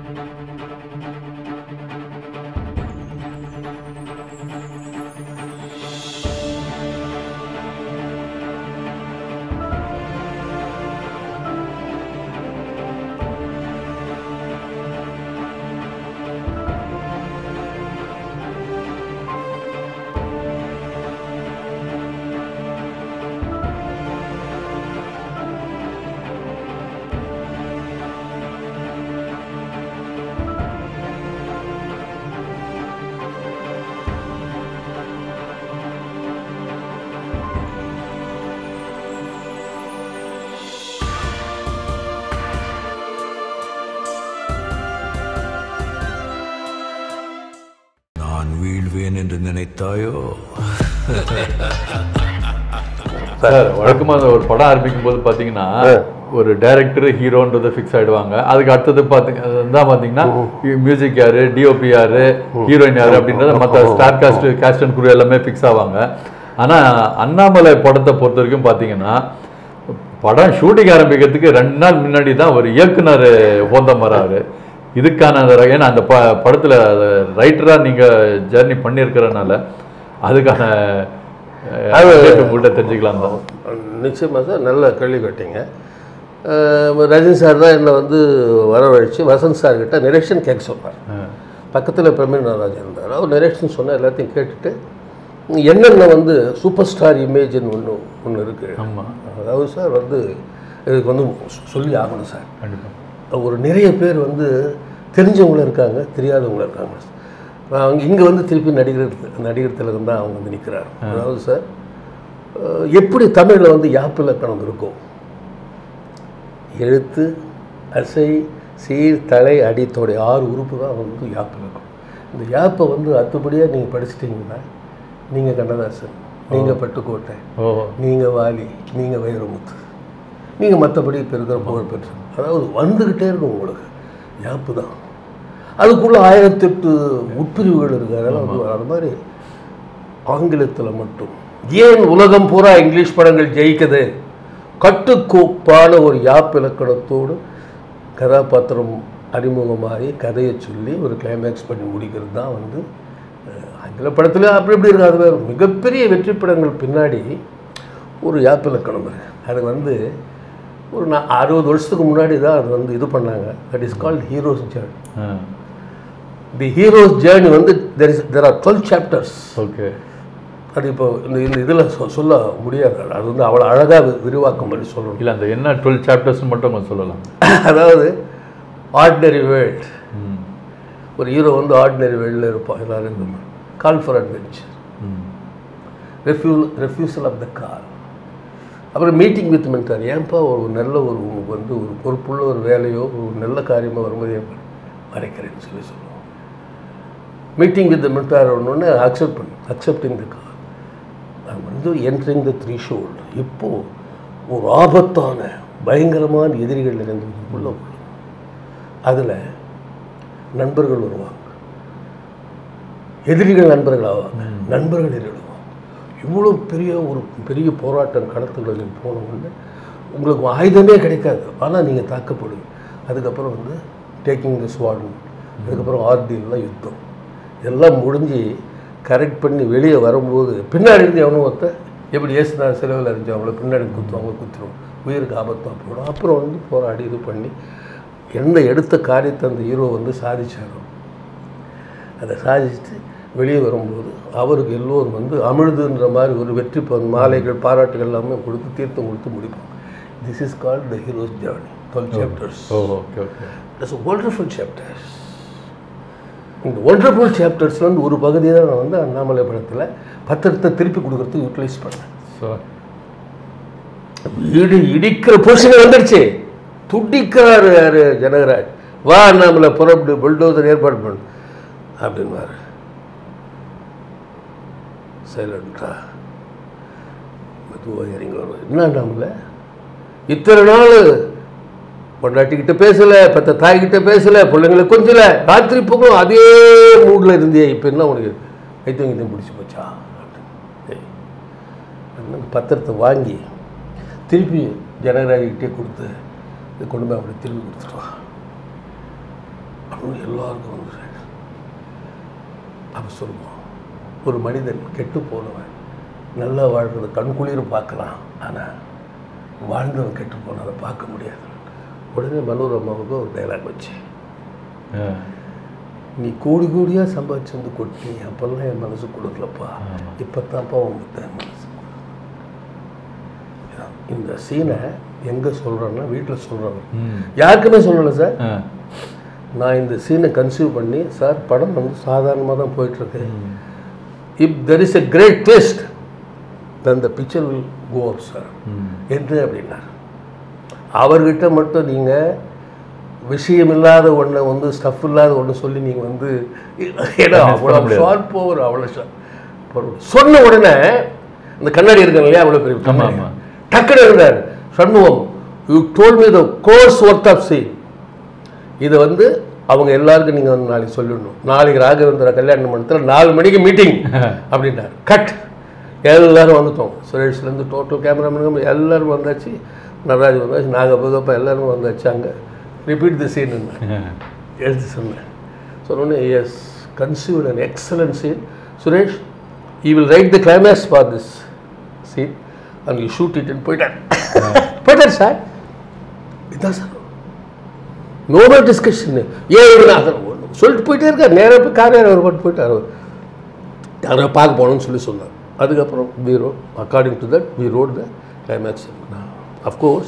நான் வீழ்வேன் என்று நினைத்தாயோ சார் வழக்கமாக ஒரு படம் ஆரம்பிக்கும் போது பார்த்தீங்கன்னா ஒரு டைரக்டர் ஹீரோன்றது ஃபிக்ஸ் ஆயிடுவாங்க அதுக்கு அடுத்தது பார்த்தீங்க தான் பார்த்தீங்கன்னா மியூசிக் யாரு டிஓபி யாரு ஹீரோயின் யாரு அப்படின்றத மற்ற star cast cast and crew எல்லாமே ஃபிக்ஸ் ஆவாங்க ஆனால் அண்ணாமலை படத்தை பொறுத்த வரைக்கும் பார்த்தீங்கன்னா படம் ஷூட்டிங் ஆரம்பிக்கிறதுக்கு ரெண்டு நாள் முன்னாடி தான் ஒரு இயக்குனர் ஓந்தம் வராரு இதுக்கான அந்த ர- ஏன்னா அந்த ப படத்தில் ரைட்டராக நீங்கள் ஜேர்னி பண்ணியிருக்கிறனால அதுக்கான அது உங்கள்கிட்ட தெரிஞ்சுக்கலாம் தான் நிச்சயமாக சார் நல்ல கேள்வி கேட்டீங்க அஹ் ரஜினி சார் தான் என்னை வந்து வரவழைச்சு வசந்த் சார் கிட்ட நெரேஷன் கேட்க சொன்னார் பக்கத்தில் பிரமீன் நடராஜன் இருந்தார் அவர் நெரேஷன் சொன்ன எல்லாத்தையும் கேட்டுட்டு என்னென்ன வந்து சூப்பர் ஸ்டார் இமேஜ்னு ஒன்று ஒன்று இருக்குது ஆமாம் அதாவது சார் வந்து இதுக்கு வந்து சொ- சொல்லி ஆகணும் சார் கண்டிப்பாக ஒரு நிறைய பேர் வந்து தெரிஞ்சவங்களும் இருக்காங்க தெரியாதவங்களும் இருக்காங்க நான் அவங்க இங்கே வந்து திருப்பி நடிகர் நடிகர் திலகம் தான் அவங்க வந்து நிற்கிறார் அதாவது சார் அஹ், எப்படி தமிழில் வந்து யாப்பு இலக்கணம் இருக்கும் எழுத்து அசை சீர் தலை அடித்தோடைய ஆறு உறுப்பு தான் வந்து யாப்பு இலக்கணம் இந்த யாப்பை வந்து அத்துப்படியாக நீங்கள் படிச்சிட்டிங்கன்னா நீங்கள் கண்ணதாசன் நீங்கள் பட்டுக்கோட்டை ஓ நீங்கள் வாலி நீங்கள் வைரமுத்து நீங்கள் மற்றபடி இப்போ இருக்கிற புகழ் பெற்று அதாவது வந்துக்கிட்டே இருக்கும் உங்களுக்கு யாப்பு தான் அதுக்குள்ளே ஆயிரத்தெட்டு உட்பிரிவுகள் இருக்குது அதெல்லாம் வந்து அது மாதிரி ஆங்கிலத்தில் மட்டும் ஏன் உலகம் பூரா இங்கிலீஷ் படங்கள் ஜெயிக்குது கட்டுக்கோப்பான ஒரு யாப் இலக்கணத்தோடு கதாபாத்திரம் அறிமுகமாகி கதையை சொல்லி ஒரு கிளைமேக்ஸ் பண்ணி முடிக்கிறது தான் வந்து அஹ், ஆங்கில படத்துல அப்படி இப்படி இருக்காது வேறு மிகப்பெரிய வெற்றி படங்கள் பின்னாடி ஒரு யாப் இலக்கணம் இருக்கு அது வந்து ஒரு நான் அறுபது வருஷத்துக்கு முன்னாடி தான் அது வந்து இது பண்ணாங்க that is called hero's journey ah the hero's journey வந்து there is there are twelve chapters okay அது இப்போ இந்த இந்த இதில் சொல்ல முடியாது அது வந்து அவ்வளோ அழகாக விரிவாக்கம் பண்ணி சொல்லணும் இல்லை அந்த என்ன டுவெல் சாப்டர்ஸ் மட்டும் கொஞ்சம் சொல்லலாம் அதாவது ஆர்டினரி வேர்ல்ட் ம் ஒரு ஹீரோ வந்து ஆர்டினரி வேர்ல்டில் இருப்பான் எல்லாரும் இருக்கும் கால் ஃபார் அட்வென்ச்சர் ம் ரெஃப்யூ ரெஃப்யூசல் ஆஃப் த கால் அப்புறம் மீட்டிங் வித் மென்டார் ஏன்பா ஒரு நல்ல ஒரு உங்களுக்கு வந்து ஒரு பொறுப்புள்ள ஒரு வேலையோ ஒரு நல்ல காரியமாக வரும்போது ஏன் மறைக்கிறேன்னு சொல்லி சொல்லுவோம் மீட்டிங் வித் த மென்டார் ஒன்று அக்செப்ட் பண்ணு அக்செப்டிங் த கால் அது வந்து என்ட்ரிங் த த்ரீ ஷோல்டு இப்போது ஒரு ஆபத்தான பயங்கரமான எதிரிகள் நிறைந்தது உள்ள அதில் நண்பர்கள் வருவாங்க எதிரிகள் நண்பர்கள் ஆவாங்க நண்பர்கள் எதிரிடுவாங்க இவ்வளோ பெரிய ஒரு பெரிய போராட்டம் களத்துகளில் போன உடனே உங்களுக்கு ஆயுதமே கிடைக்காது ஆனால் நீங்கள் தாக்கப்படுவீங்க அதுக்கப்புறம் வந்து டேக்கிங் தி ஸ்வாட் அதுக்கப்புறம் ஆர்டிலாம் யுத்தம் இதெல்லாம் முடிஞ்சு கரெக்ட் பண்ணி வெளியே வரும்போது பின்னாடி இருந்து எவனும் ஒருத்த எப்படி ஏசுனார் செலவில் அறிஞ்சு அவங்கள பின்னாடி குத்துவாங்க குத்துருவோம் உயிருக்கு ஆபத்தாக போடும் அப்புறம் வந்து போராடி இது பண்ணி எந்த எடுத்த காரியத்தை அந்த ஹீரோ வந்து சாதிச்சாரோ அதை சாதிச்சுட்டு வெளியே வரும்போது அவருக்கு எல்லோரும் வந்து அமிழ்துன்ற மாதிரி ஒரு வெற்றி ப- மாலைகள் பாராட்டுகள் எல்லாமே கொடுத்து தீர்த்தம் கொடுத்து முடிப்பாங்க this is called the hero's journey twelve chapters oh okay okay it's wonderful chapters இந்த ஒண்டர்ஃபுல் சாப்டர்ஸ்ல வந்து ஒரு பகுதி தான் நான் வந்து அண்ணாமலை படத்தில் பத்திரத்தை திருப்பி கொடுக்கறதுக்கு யூட்டிலைஸ் பண்ணேன் ஸோ இடி இடிக்கிற பொசிஷன் வந்துடுச்சு துடிக்கிறாரு யாரு ஜனகராஜ் வா அண்ணாமலை புறப்பட்டு புல்டோசர் ஏற்பாடு பண்ணு அப்படின்வாரு சைலண்டா மெதுவாக இறங்கி வருவார் என்ன அண்ணாமலை இத்தனை நாள் பொண்டாட்டிக்கிட்ட பேசலை பத்த தாய்கிட்ட பேசலை பிள்ளைங்களை கொஞ்சல ராத்திரி போகும் அதே மூடில் இருந்தியே இப்போ என்ன உனக்கு வைத்தியம் வைத்தியம் பிடிச்சி போச்சா அப்படின்னு. ஏய், அந்த பத்திரத்தை வாங்கி திருப்பி ஜனகராஜிக்கிட்டே கொடுத்து இதை கொண்டு போய் அப்படி திருப்பி கொடுத்துட்டு வா அப்படின்னு எல்லாருக்கும் வந்து அப்போ சொல்லுவோம் ஒரு மனிதன் கெட்டு போனவன் நல்லா வாழ்றத கண்குளிர பார்க்கலாம் ஆனால் வாழ்ந்தவன் கெட்டு போனதை பார்க்க முடியாது உடனே மனோரமாவுக்கு ஒரு டைலாக் வச்சு ஆ. நீ கோடி கோடியாக சம்பாதிச்சு வந்து கொட்டி அப்போல்லாம் என் மனசு கொடுக்கலப்பா இப்போ தான்ப்பா உங்களுக்கு என் மனசு கொடுக்குது. இந்த சீனை எங்கே சொல்கிறேன்னா வீட்டில் சொல்கிறேன் ம். யாருக்குமே சொல்லலை சார் ஆ. நான் இந்த சீனை கன்சீவ் பண்ணி சார் படம் வந்து சாதாரணமாக தான் போயிட்டுருக்கு if there is a great test then the picture will go up sir hmm. என்று அப்படின்னார் அவர்கிட்ட மட்டும் நீங்கள் விஷயம் இல்லாத ஒன்றை வந்து ஸ்டஃப் இல்லாத ஒன்று சொல்லி நீங்கள் வந்து ஏன்னா அவ்வளோ ஷார்ப் ஒரு அவ்வளோ ஷார்ப் சொன்ன உடனே இந்த கண்ணாடி இருக்காங்க இல்லையா அவ்வளோ பெரிய கண்ணாடி. ஆமா. டக்குன்னு இருந்தார் Shanmugam you told me the course worth of see இதை வந்து அவங்க எல்லாருக்கும் நீங்கள் வந்து நாளைக்கு சொல்லிடணும் நாளைக்கு ராகவேந்திர கல்யாண மண்டபத்தில் நாலு மணிக்கு மீட்டிங் அப்படின்னார் கட் எல்லாரும் வந்துட்டோம் சுரேஷ்லேருந்து டோட்டல் கேமராமேன் எல்லாரும் வந்தாச்சு நடராஜ் வந்தாச்சு நாகபகப்பா எல்லாரும் வந்தாச்சு அங்கே ரிப்பீட் தி சீன் எழுதி சொன்னேன் சொன்னோடனே yes conceived an excellent scene Suresh he will write the climax for this scene and you shoot it போயிட்டார் போயிட்டார் சார் இதான் சார் நோபல் டிஸ்கஷன் ஏன் இவரு அதை ஒண்ணு சொல்லிட்டு போயிட்டே இருக்கார் நேராக போய் காரியார் அவர் பாட்டு போயிட்டார் யாரை பார்க்க போகணும்னு சொல்லி சொன்னார் அதுக்கப்புறம் we wrote according to that we wrote the climax of course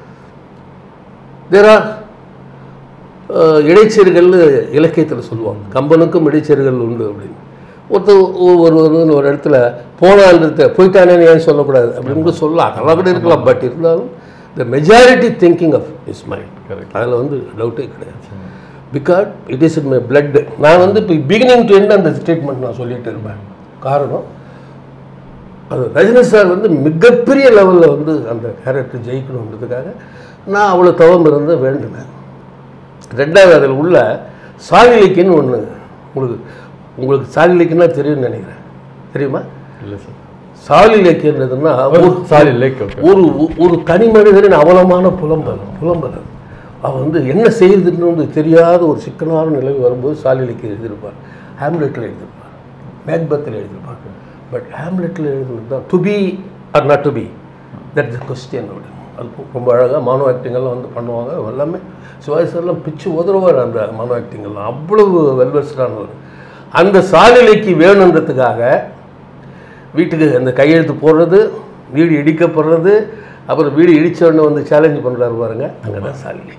there are இடைச்செருகள்னு இலக்கியத்தில் சொல்லுவாங்க கம்பனுக்கும் இடைச்செருகல் உண்டு அப்படின்னு ஒருத்தர் ஒரு ஒரு ஒரு இடத்துல போனான்றத போயிட்டானேன்னு ஏன் சொல்லக்கூடாது அப்படின்னு கூட சொல்லலாம் அதெல்லாம் கூட இருக்கலாம் பட் இருந்தாலும் the majority thinking of is mind Correct. அதில் வந்து டவுட்டே கிடையாது because it is in my blood நான் வந்து இப்போ பிகினிங் டு எண்ட் அந்த ஸ்டேட்மெண்ட் நான் சொல்லிட்டு இருப்பேன் காரணம் அது ரஜினி சார் வந்து மிகப்பெரிய லெவலில் வந்து அந்த கேரக்டர் ஜெயிக்கணுன்றதுக்காக நான் அவ்வளோ தவம் இருந்து வேண்டினேன் ரெண்டாவது அதில் உள்ள சாலிலிக்குன்னு ஒன்று உங்களுக்கு உங்களுக்கு சாலிலிக்குன்னா தெரியும்னு நினைக்கிறேன் தெரியுமா இல்லை சார் சாலி இலக்கியன்றதுன்னா ஒரு சாரி லைக் ஓகே ஒரு ஒரு தனி மனிதனின் அவலமான புலம்பல் புலம்பல் அது. அவன் வந்து என்ன செய்யுதுன்னு வந்து தெரியாத ஒரு சிக்கலான நிலை வரும்போது சாலிலிக்கு எழுதியிருப்பார் ஹேம்லெட்டில் எழுதியிருப்பார் மேக்பத்தில் எழுதியிருப்பார் பட் ஹேம்லெட்டில் எழுதுனது தான் to be or not to be that is question அப்படின்னு அது ரொம்ப அழகாக மானோ ஆக்டிங்கெல்லாம் வந்து பண்ணுவாங்க எல்லாமே சிவாஜி சார்லாம் பிச்சு உதறுவார் அந்த மானோ ஆக்டிங்கெல்லாம் அவ்வளவு வெல்வெஸ்டானவர் அந்த சாலிலைக்கு வேணுன்றதுக்காக வீட்டுக்கு அந்த கையெழுத்து போடுறது வீடு இடிக்கப்படுறது அப்புறம் வீடு இடிச்ச உடனே வந்து சேலஞ்ச் பண்ணுறாரு பாருங்க அங்கே தான் சாலிலை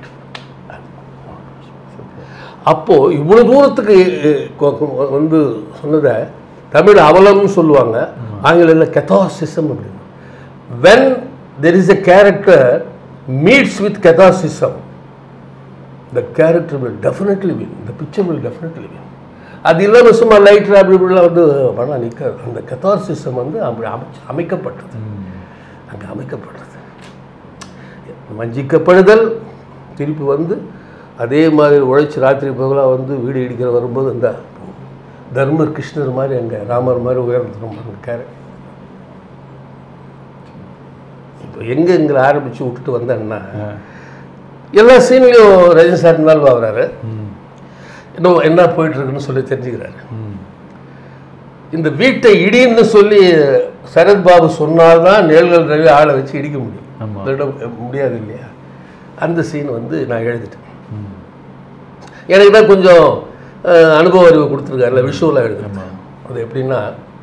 அப்போது இவ்வளோ தூரத்துக்கு அஹ், கொ- கொ- வந்து சொன்னதை தமிழ் அவலம்னு சொல்லுவாங்க ஆங்கிலத்தில் கெத்தாசிசம் அப்படின்னு when there is a character meets with கெத்தாசிசம் the character will definitely win the picture will definitely win அது இல்லாமல் சும்மா லைட்டர் அப்படி இப்படிலாம் வந்து பணம் நிற்காது அந்த கெத்தாசிசம் வந்து அப்படி அமைச்சு அமைக்கப்பட்டது அங்கே அமைக்கப்பட்டது வஞ்சிக்கப்படுதல் திருப்பி வந்து அதே மாதிரி உழைச்சி ராத்திரி பகலாக வந்து வீடு இடிக்கிற வரும்போது இந்த தர்மர் கிருஷ்ணர் மாதிரி அங்கே ராமர் மாதிரி உயர்ந்துடும் அந்த கேரக்டர் இப்போ எங்கே எங்களை ஆரம்பித்து விட்டுட்டு வந்தேன்னா எல்லா சீன்லேயும் ரஜினி சார் இன்வால்வ் ஆகுறாரு இன்னும் என்ன போயிட்டு இருக்குன்னு சொல்லி தெரிஞ்சுக்கிறாரு இந்த வீட்டை இடின்னு சொல்லி சரத்பாபு சொன்னால்தான் நேல்கள் ரவி ஆளை வச்சு இடிக்க முடியும் ஆமா. இல்லைன்னா முடியாது இல்லையா அந்த சீன் வந்து நான் எழுதிட்டேன் எனக்கு தான் கொஞ்சம் அஹ், அனுபவ அறிவு கொடுத்துருக்காருல விஷுவலாக எழுதுறேன் அது எப்படின்னா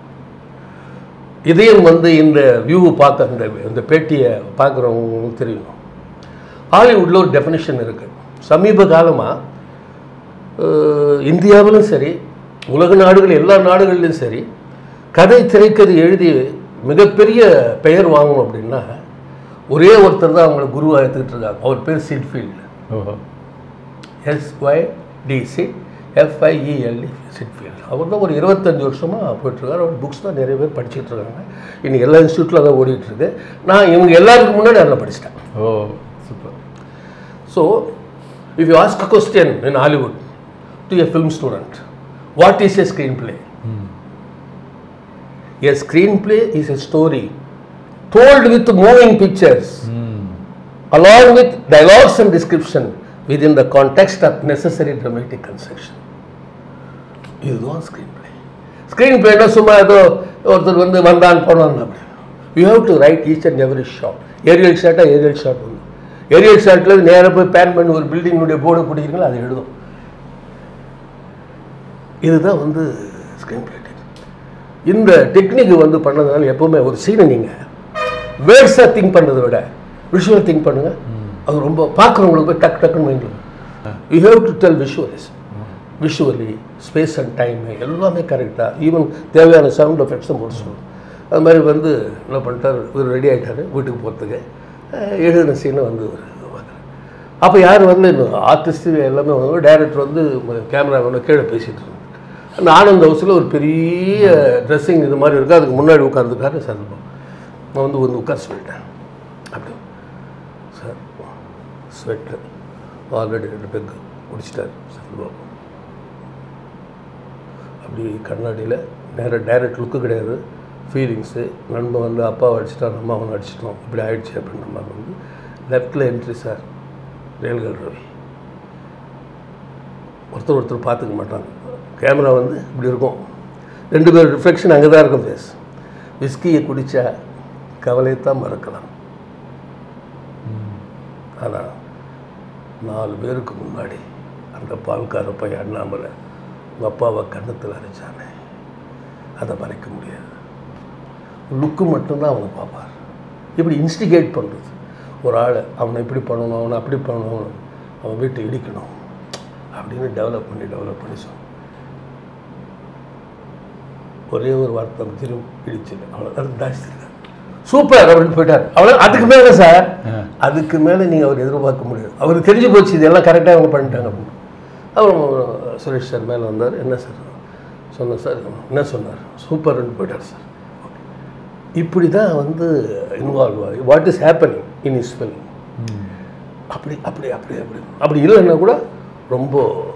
இதயம் வந்து இந்த வியூவை பார்க்க இந்த இந்த பேட்டியை பார்க்குறவங்களுக்கு தெரியும் ஹாலிவுட்டில் ஒரு டெஃபினிஷன் இருக்குது சமீப காலமாக இந்தியாவிலும் சரி உலக நாடுகள் எல்லா நாடுகள்லையும் சரி கதை திரைக்கதை எழுதி மிகப்பெரிய பெயர் வாங்கணும் அப்படின்னா ஒரே ஒருத்தர் தான் அவங்களை குருவாக எடுத்துக்கிட்டு இருக்காங்க அவர் பேர் சிட்ஃபீல்டு ஓஹோ எஸ்ஒய் டிசி எஃப்ஐஇஎல்இ சிட்ஃபீல்டு அவர் தான் ஒரு இருபத்தஞ்சு வருஷமாக போயிட்டுருக்காரு அவர் புக்ஸ் தான் நிறைய பேர் படிச்சுட்டு இருக்காங்க இன்னைக்கு எல்லா இன்ஸ்டியூட்டில் தான் ஓடிட்டு இருக்கு நான் இவங்க எல்லாருக்கும் முன்னாடி அதில் படிச்சிட்டேன் oh super So, if you ask a question in Hollywood to a film student, what is a screenplay? A screenplay is a story told with moving pictures, along with dialogues and description, within the context of necessary dramatic construction இதுதான் screen play screen பிளேனா சும்மா ஏதோ ஒருத்தர் வந்து வந்தான் போனான் அப்படி you have to write each and every shot aerial ஷாட்டாக ஏரியல் ஷாட் வந்து ஏரியல் ஷாட்டில் நேராக போய் பேன் பண்ணி ஒரு பில்டிங்கினுடைய போர்டு பிடிக்கிறீங்களா அது எழுதும் இதுதான் வந்து ஸ்க்ரீன் பிளே இந்த டெக்னிக் வந்து பண்ணதுனால எப்பவுமே ஒரு சீனை நீங்கள் வேர்ட்ஸாக திங்க் பண்ணுறதை விட விஷுவல் திங்க் பண்ணுங்க அது ரொம்ப பார்க்குறவங்களுக்கு போய் டக் டக்குன்னு மைண்டில் you have to tell visualise visually space and time எல்லாமே கரெக்டாக ஈவன் தேவையான சவுண்ட் எஃபெக்ட்ஸும் போட்டு சொல்லணும் அது மாதிரி வந்து என்ன பண்ணிட்டார் இவர் ரெடி ஆகிட்டார் வீட்டுக்கு போகிறதுக்கு எழுதின சீனை வந்து அப்போ யார் வந்து ஆர்டிஸ்ட்டு எல்லாமே வந்து டைரக்டர் வந்து கேமரா வந்து கீழே பேசிகிட்டு இருந்தாங்க அந்த ஆனந்த் ஹவுஸில் ஒரு பெரிய ட்ரெஸ்ஸிங் இது மாதிரி இருக்குது அதுக்கு முன்னாடி உட்காந்துருக்காரு சந்தர்ப்பம் நான் வந்து வந்து உட்கார சொல்லிட்டேன் அப்படி சார் ஸ்வெட்டு ஆல்ரெடி ரெண்டு பெக்கு முடிச்சிட்டார் சந்தர்ப்பம் அப்படி கண்ணாடியில் நேராக டைரக்ட் லுக்கு கிடையாது ஃபீலிங்ஸு நண்பன் வந்து அப்பாவை அடிச்சிட்டான் அம்மா அவனை அடிச்சிட்டோம் இப்படி ஆயிடுச்சு அப்படின்ற மாதிரி வந்து லெஃப்டில் என்ட்ரி சார் ரயில்கள் ரவி ஒருத்தர் ஒருத்தர் பார்த்துக்க மாட்டாங்க கேமரா வந்து இப்படி இருக்கும் ரெண்டு பேர் ரிஃப்ளெக்ஷன் அங்கே தான் இருக்கும் ஃபேஸ் விஸ்கியை குடித்தா கவலையை தான் மறக்கலாம் ஆனால் நாலு பேருக்கு முன்னாடி அந்த பால்கார பையன் அண்ணாமலை உங்கள் அப்பாவை கன்னத்தில் அரைச்சானே அதை மறைக்க முடியாது லுக்கு மட்டும்தான் அவங்க பார்ப்பார் இப்படி இன்ஸ்டிகேட் பண்ணுறது ஒரு ஆளை அவனை இப்படி பண்ணணும் அவனை அப்படி பண்ணணும் அவன் வீட்டை இடிக்கணும் அப்படின்னு டெவலப் பண்ணி டெவலப் பண்ணி சொன்னோம் ஒரே ஒரு வார்த்தை அவன் திரும்பி இடிச்சது அவ்வளோ அது ஜாஸ்தி இல்லை சூப்பர் அப்படின்னு போயிட்டார் அவ்வளோ அதுக்கு மேலே சார் அதுக்கு மேலே நீங்கள் அவர் எதிர்பார்க்க முடியாது அவருக்கு தெரிஞ்சு போச்சு இதெல்லாம் கரெக்டாக அவங்க பண்ணிட்டாங்க அப்படின்னு அப்புறம் சுரேஷ் சார் மேலே வந்தார் என்ன சார் சொன்னேன் சார் என்ன சொன்னார் சூப்பர்னு போயிட்டார் சார் இப்படி தான் வந்து இன்வால்வ் ஆகி what is happening in is film அப்படி அப்படி அப்படி அப்படி அப்படி இல்லைன்னா கூட ரொம்ப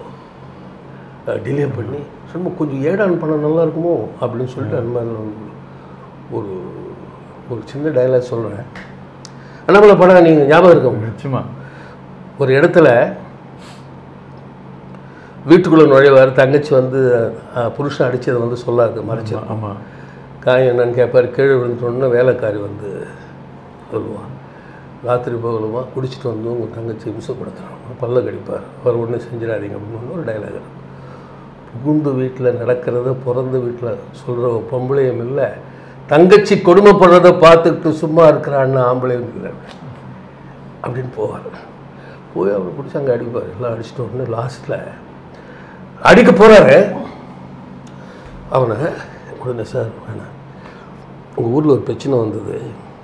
டிலே பண்ணி சும்மா கொஞ்சம் ஏடான் பண்ண நல்லா இருக்குமோ அப்படின்னு சொல்லிட்டு அந்த மாதிரி வந்து ஒரு ஒரு சின்ன டைலாக் சொல்கிறேன் அண்ணாமலை படம் நீங்கள் ஞாபகம் இருக்கும் நிச்சயமா ஒரு இடத்துல வீட்டுக்குள்ளே நுழைவார் தங்கச்சி வந்து அஹ், புருஷன் அடித்ததை வந்து சொல்லாது மறைச்சது ஆமா காயம் என்னன்னு கேட்பார் கீழே விழுந்துட்டோன்னு வேலைக்காரி வந்து சொல்லுவான் ராத்திரி பகலுமா குடிச்சிட்டு வந்து உங்கள் தங்கச்சி இம்சப்படுத்துறாங்க பல்ல கடிப்பார் அவர் ஒன்றும் செஞ்சிடாதீங்க அப்படின்னு ஒரு டைலாக் புகுந்து வீட்டில் நடக்கிறத பிறந்த வீட்டில் சொல்கிற பொம்பளையும் இல்லை தங்கச்சி கொடுமைப்படுறத பார்த்துக்கிட்டு சும்மா இருக்கிற அண்ணன் ஆம்பளையும் இல்லை அப்படின்னு போவார் போய் அவரை பிடிச்சி அங்கே அடிப்பார் எல்லாம் அடிச்சிட்டு உடனே லாஸ்ட்டில் அடிக்க போகிறாரு அவனை உடனே சார் வேணாம் உங்கள் ஊரில் ஒரு பிரச்சனை வந்தது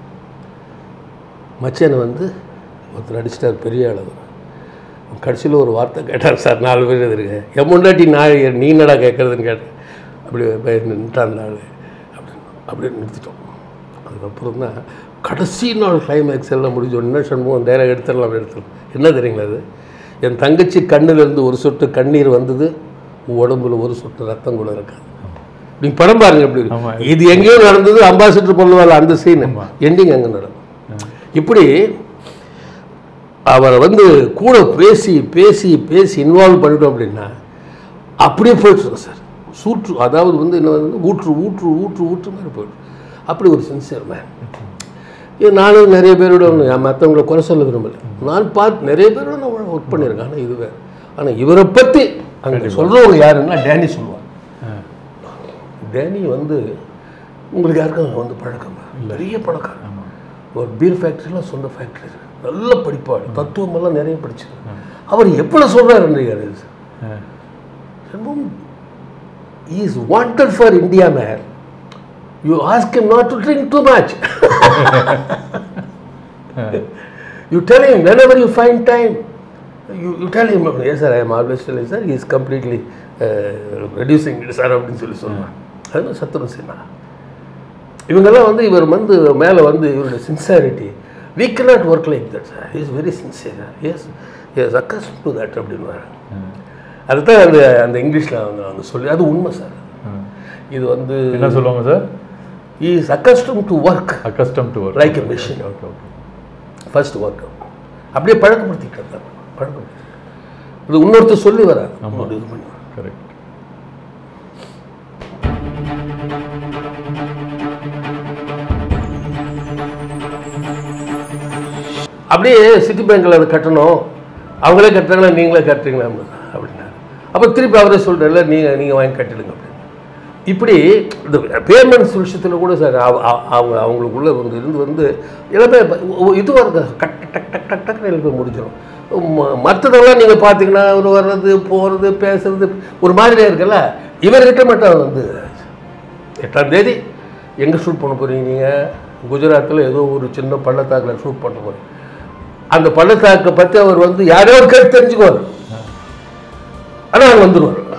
மச்சானை வந்து ஒருத்தர் அடிச்சிட்டார் பெரிய அளவு கடைசியில் ஒரு வார்த்தை கேட்டார் சார் நாலு பேர் எதிர்க்க என் முன்னாடி நான் நீ என்னடா கேட்குறதுன்னு கேட்டேன் அப்படி பயந்து நின்றுட்டான் நாள் அப்படின்னு அப்படியே நிறுத்திட்டோம் அதுக்கப்புறம் தான் கடைசி நாள் கிளைமேக்ஸ் எல்லாம் முடிஞ்ச உடனே சண்முகம் டைலாக் எடுத்துடலாம் அப்படி எடுத்துடலாம் என்ன தெரியுங்களா அது என் தங்கச்சி கண்ணிலிருந்து ஒரு சொட்டு கண்ணீர் வந்தது உன் உடம்புல ஒரு சொட்டு ரத்தம் கூட இருக்காது நீங்க படம் பாருங்க எப்படி இருக்கு. ஆமா. இது எங்கேயோ நடந்தது அம்பாசிடர் பொண்ணுவாள் அந்த சீன் எண்டிங் அங்கே நடக்கும் இப்படி அவரை வந்து கூட பேசி பேசி பேசி இன்வால்வ் பண்ணிட்டோம் அப்படின்னா அப்படியே போயிட்டு சார் சூற்று அதாவது வந்து என்ன வந்து ஊற்று ஊற்று ஊற்று ஊற்று மாதிரி போயிடும் அப்படி ஒரு சின்சியர் மேன் இது நானும் நிறைய பேரோட மற்றவங்களை குறை சொல்ல விரும்பல நான் பார்த்து நிறைய பேரோட நான் ஒர்க் பண்ணியிருக்கேன் ஆனால் இது வேறு ஆனால் இவரை பற்றி அங்கே சொல்கிறவங்க யாருன்னா டேனி சொல்லுவார் டேனி வந்து உங்களுக்கு யாருக்கும் வந்து பழக்கம் பெரிய பணக்காரன் ஒரு பீர் ஃபேக்ட்ரிலாம் சொந்த ஃபேக்ட்ரி இருக்கு நல்ல படிப்பாடு தத்துவம் எல்லாம் நிறைய படிச்சிருக்கு அவர் எப்படி சொல்கிறாரு is wanted for India man you ask him not to drink too much you tell him whenever you find time you, you tell him yes sir I am always telling sir he is completely uh, reducing it sir அப்படின்னு சொல்லி சொல்லுவாங்க அது சத்ரு சின்ஹா இவங்கெல்லாம் வந்து இவர் வந்து மேலே வந்து இவருடைய sincerity we cannot work like that sir is very sincere yes yes அக்கஸ் டு தட் அப்படின்னு அதுதான் அந்த அந்த இங்கிலீஷில் வந்து அவங்க சொல்லி அது உண்மை சார் இது வந்து என்ன சொல்லுவாங்க sir is accustomed to work accustomed to Like a machine. Okay okay first work அப்படியே பழக்கப்படுத்திட்டு இருந்தாங்க பழக்கப்படுத்தி அது இன்னொருத்தர் சொல்லி வராது ஒரு இது பண்ணுவார் கரெக்ட் அப்படியே சிட்டி பேங்க்கில் அது கட்டணும் அவங்களே கட்டுறாங்களா நீங்களே கட்டுறீங்களா அப்படின்னாரு அப்போ திருப்பி அவரே சொல்கிறார்ல நீங்கள் நீங்கள் வாங்கி கட்டிடுங்க அப்படின்னு இப்படி இந்த பேமெண்ட்ஸ் விஷயத்தில் கூட சார் அவ- அவ- அவங்க அவங்களுக்குள்ளே வந்து இருந்து வந்து எல்லாமே ஒ- இதுவாக இருக்கு கட் டக் டக் டக் டக்குன்னு எல்லாமே முடிஞ்சிடும் ம- மற்றதெல்லாம் நீங்கள் பார்த்தீங்கன்னா ஒரு வர்றது போகிறது பேசுறது ஒரு மாதிரியே இருக்குல்ல இவர்கிட்ட மட்டும் வந்து எட்டாம் தேதி எங்கே ஷூட் பண்ண போகிறீங்க நீங்கள் குஜராத்தில் ஏதோ ஒரு சின்ன பள்ளத்தாக்கில் ஷூட் பண்ண போகிறீங்க அந்த பள்ளத்தாக்கை பற்றி அவர் வந்து யாரோ கேட்டு தெரிஞ்சுக்குவார் ஆனால் அவர் வந்துடுவார்